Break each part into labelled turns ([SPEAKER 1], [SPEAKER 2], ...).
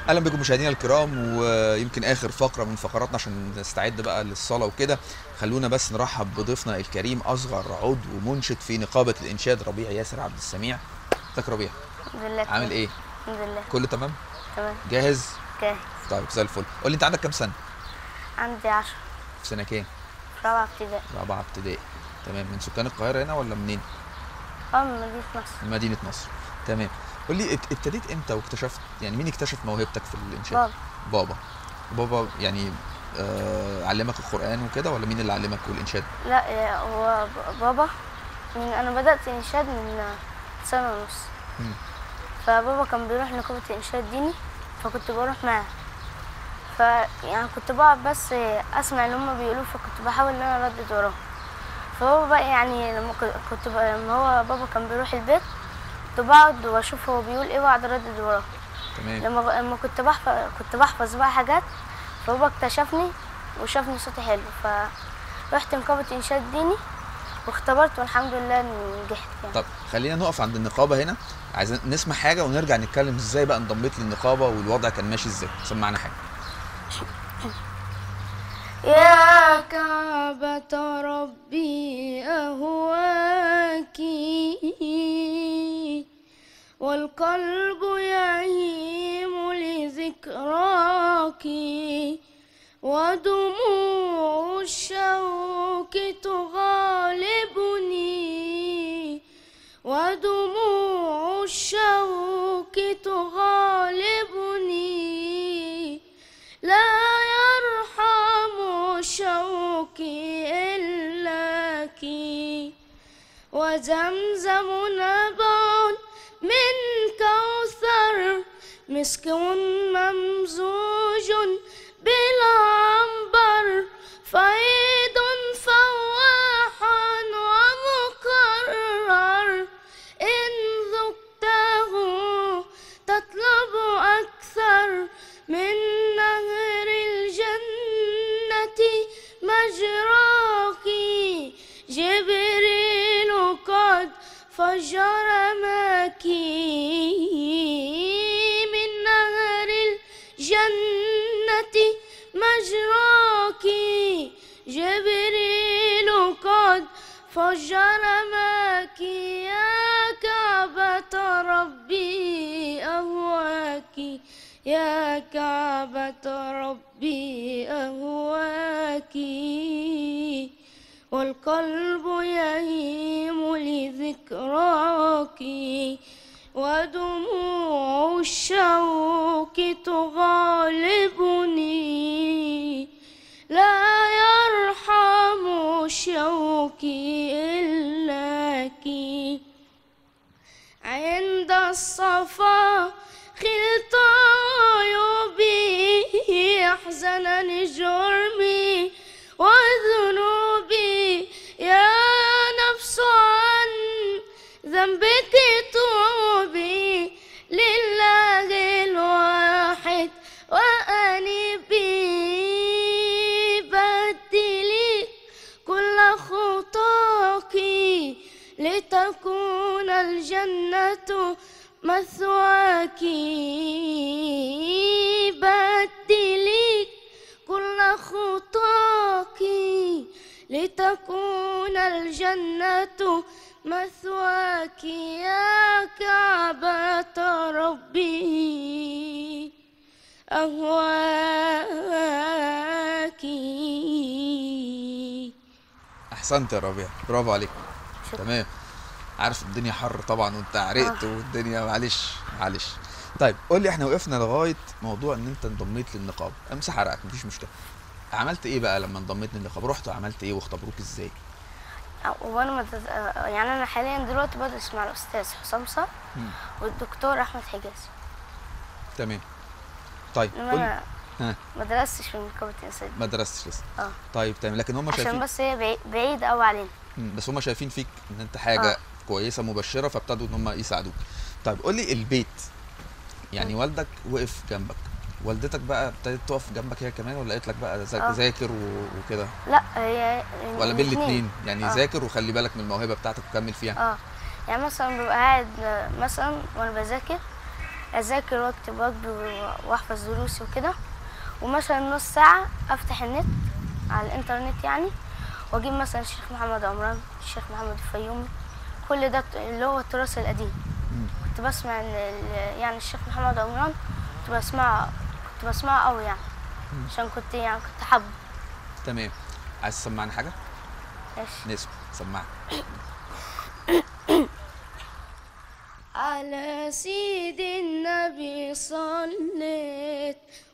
[SPEAKER 1] اهلا بكم مشاهدينا الكرام ويمكن اخر فقره من فقراتنا عشان نستعد بقى للصلاه وكده خلونا بس نرحب بضيفنا الكريم اصغر عضو منشد في نقابه الانشاد ربيع ياسر عبد السميع ازيك يا ربيع
[SPEAKER 2] الحمد لله
[SPEAKER 1] عامل
[SPEAKER 2] تمام.
[SPEAKER 1] ايه
[SPEAKER 2] الحمد لله
[SPEAKER 1] كله تمام
[SPEAKER 2] تمام
[SPEAKER 1] جاهز
[SPEAKER 2] جاهز
[SPEAKER 1] طيب زي الفل قول لي انت عندك كام سنه
[SPEAKER 2] عندي عشرة
[SPEAKER 1] في سنه كام
[SPEAKER 2] في رابعة ابتدائي
[SPEAKER 1] رابعه ابتدائي تمام من سكان القاهره هنا ولا منين
[SPEAKER 2] اه من مدينة نصر
[SPEAKER 1] من مدينه نصر تمام قول لي اب- ابتديت امتى واكتشفت يعني مين اكتشف موهبتك في الانشاد
[SPEAKER 2] بابا
[SPEAKER 1] بابا بابا يعني آه علمك القران وكده ولا مين اللي علمك الانشاد
[SPEAKER 2] لا آه، هو ب- بابا من انا بدأت انشاد من آه، سنة ونص
[SPEAKER 1] مم.
[SPEAKER 2] فبابا كان بيروح نقابة انشاد ديني فكنت بروح معاه ف يعني كنت بقعد بس آه، اسمع اللي هما بيقولوه فكنت بحاول ان انا اردد وراهم فبابا بقى يعني لما ك- كنت بقى لما هو بابا كان بيروح البيت كنت بقعد واشوف هو بيقول ايه واقعد اردد وراه
[SPEAKER 1] تمام
[SPEAKER 2] لما لما كنت بحفظ كنت بحفظ بقى حاجات فبابا اكتشفني وشافني صوتي حلو فرحت نقابة إنشاد ديني واختبرت والحمد لله إني نجحت يعني
[SPEAKER 1] طب خلينا نقف عند النقابه هنا عايزين نسمع حاجه ونرجع نتكلم ازاي بقى انضميت للنقابه والوضع كان ماشي ازاي سمعنا حاجه
[SPEAKER 2] يا كعبة ربي أهواك والقلب يهيم لذكراك ودموع الشوك تغالبني ودموع الشوك تغالبني لا يرحم شوقي إلاك وزمزم نبع من كوثر مسك ممزوج بالعنبر فيض فواح ومقرر إن ذقته تطلب أكثر من نهر الجنة مجراك جبريل قد فجر ماكي من نهر الجنة مجراك جبريل قد فجر ماك يا كعبة ربي أهواك يا كعبة ربي أهواك والقلب يهيم لذكراك ودموع الشوك تغالبني لا يرحم شوقي إلاك عند الصفا خلت عيوبي أحزنني جرمي وذنوبي يا نفس عن ذنبك توبي لله الواحد وأنبي بدلي كل خطاك لتكون الجنة مثواك بدلي كل خطاك لتكون الجنة مثواك يا كعبة ربي أهواك
[SPEAKER 1] احسنت يا ربيع برافو عليك
[SPEAKER 2] شكرا.
[SPEAKER 1] تمام عارف الدنيا حر طبعا وانت عرقت والدنيا معلش معلش طيب قول لي احنا وقفنا لغايه موضوع ان انت انضميت للنقابه امسح عرقك مفيش مشكله عملت ايه بقى لما انضميت للنقابه رحت وعملت ايه واختبروك ازاي
[SPEAKER 2] وانا مدد... يعني انا حاليا دلوقتي بدرس مع الاستاذ حسام صقر
[SPEAKER 1] مم.
[SPEAKER 2] والدكتور احمد حجازي
[SPEAKER 1] تمام طيب
[SPEAKER 2] انما
[SPEAKER 1] قول
[SPEAKER 2] انا
[SPEAKER 1] ها
[SPEAKER 2] ما درستش في نقابه الانسان
[SPEAKER 1] ما درستش لسه
[SPEAKER 2] اه
[SPEAKER 1] طيب تمام لكن هم
[SPEAKER 2] عشان
[SPEAKER 1] شايفين
[SPEAKER 2] بس هي بعيد, بعيد قوي علينا
[SPEAKER 1] مم، بس هم شايفين فيك ان انت حاجه
[SPEAKER 2] آه.
[SPEAKER 1] كويسه مبشره فابتدوا ان هم يساعدوك طيب قول لي البيت يعني والدك وقف جنبك والدتك بقى ابتدت تقف جنبك هي كمان ولا قالت لك بقى ذا-
[SPEAKER 2] آه.
[SPEAKER 1] ذاكر و- وكده
[SPEAKER 2] لا هي
[SPEAKER 1] ولا بين
[SPEAKER 2] الاتنين.
[SPEAKER 1] الاثنين يعني
[SPEAKER 2] آه.
[SPEAKER 1] ذاكر وخلي بالك من الموهبه بتاعتك وكمل فيها
[SPEAKER 2] اه يعني مثلا ببقى قاعد مثلا وانا بذاكر اذاكر واكتب واجبي و- واحفظ دروسي وكده ومثلا نص ساعه افتح النت على الانترنت يعني واجيب مثلا الشيخ محمد عمران الشيخ محمد الفيومي كل ده اللي هو التراث القديم كنت بسمع ال- ال- يعني الشيخ محمد عمران كنت بسمعه كنت بسمعه قوي يعني عشان كنت يعني كنت حابه
[SPEAKER 1] تمام عايز تسمعنا حاجه
[SPEAKER 2] ماشي
[SPEAKER 1] نسمع سمعنا
[SPEAKER 2] على سيد النبي صليت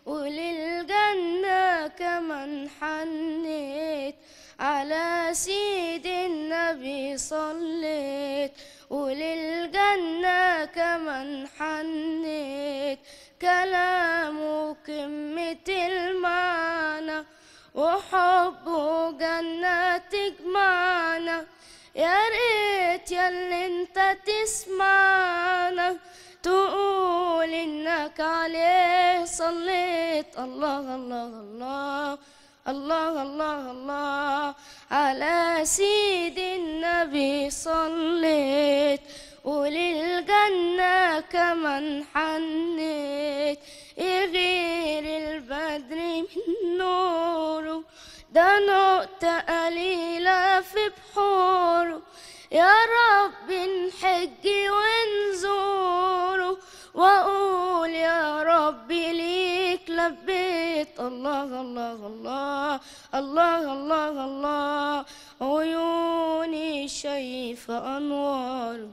[SPEAKER 2] وللجنة كمان حنيت على سيد النبي صليت وللجنة كمان حنيت كلامه قمة المعنى وحبه جنة تجمعنا يا ريت يا اللي انت تسمعنا تقول انك عليه صليت الله الله الله الله الله الله على سيد النبي صليت وللجنة كمان حنيت يغير البدر من نوره ده نقطة قليلة في بحوره يا رب نحج ونزوره وأقول يا رب ليك لبيت الله الله الله الله الله الله عيوني شايفة أنواره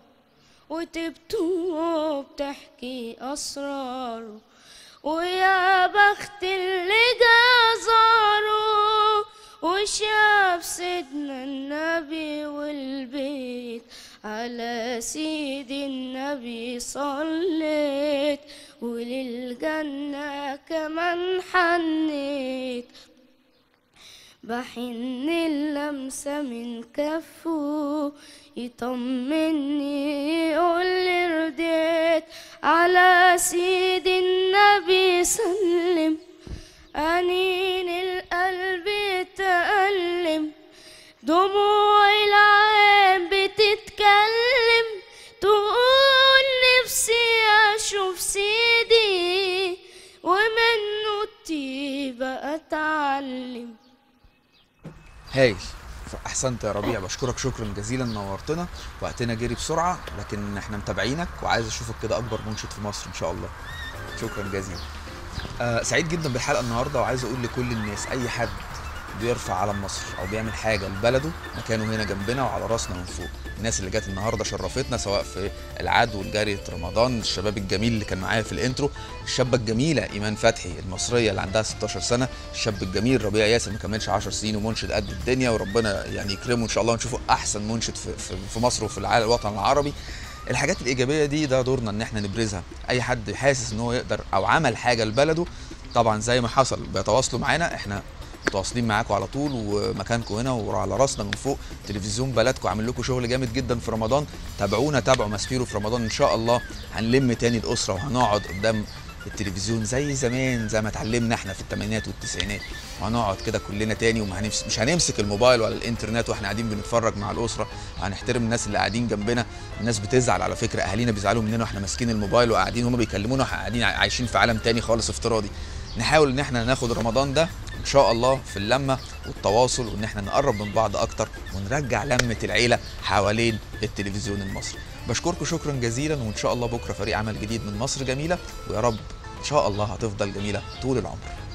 [SPEAKER 2] وتبتو بتحكي أسراره ويا بخت اللي جازره وشاف سيدنا النبي والبيت على سيد النبي صليت وللجنة كمان حنيت بحن اللمسة من كفه يطمني يقول لي رديت على سيد النبي سلم أنين القلب تألم دموع العين بتتكلم تقول نفسي أشوف سيدي ومنه الطيبة أتعلم
[SPEAKER 1] هايل احسنت يا ربيع بشكرك شكرا جزيلا نورتنا وقتنا جري بسرعه لكن احنا متابعينك وعايز اشوفك كده اكبر منشد في مصر ان شاء الله شكرا جزيلا آه سعيد جدا بالحلقه النهارده وعايز اقول لكل الناس اي حد بيرفع علم مصر او بيعمل حاجه لبلده مكانه هنا جنبنا وعلى راسنا من فوق الناس اللي جت النهارده شرفتنا سواء في العاد والجري رمضان الشباب الجميل اللي كان معايا في الانترو الشابه الجميله ايمان فتحي المصريه اللي عندها 16 سنه الشاب الجميل ربيع ياسر ما كملش 10 سنين ومنشد قد الدنيا وربنا يعني يكرمه ان شاء الله ونشوفه احسن منشد في, في, في مصر وفي العالم الوطن العربي الحاجات الايجابيه دي ده دورنا ان احنا نبرزها اي حد حاسس ان هو يقدر او عمل حاجه لبلده طبعا زي ما حصل بيتواصلوا معانا احنا متواصلين معاكم على طول ومكانكم هنا وعلى راسنا من فوق تلفزيون بلدكم عامل لكم شغل جامد جدا في رمضان تابعونا تابعوا ماسبيرو في رمضان ان شاء الله هنلم تاني الاسره وهنقعد قدام التلفزيون زي زمان زي ما اتعلمنا احنا في الثمانينات والتسعينات وهنقعد كده كلنا تاني ومش مش هنمسك الموبايل ولا الانترنت واحنا قاعدين بنتفرج مع الاسره هنحترم الناس اللي قاعدين جنبنا الناس بتزعل على فكره اهالينا بيزعلوا مننا واحنا ماسكين الموبايل وقاعدين هم بيكلمونا واحنا قاعدين عايشين في عالم تاني خالص افتراضي نحاول ان احنا ناخد رمضان ده ان شاء الله في اللمه والتواصل وان احنا نقرب من بعض اكتر ونرجع لمه العيله حوالين التلفزيون المصري بشكركم شكرا جزيلا وان شاء الله بكره فريق عمل جديد من مصر جميله ويا رب ان شاء الله هتفضل جميله طول العمر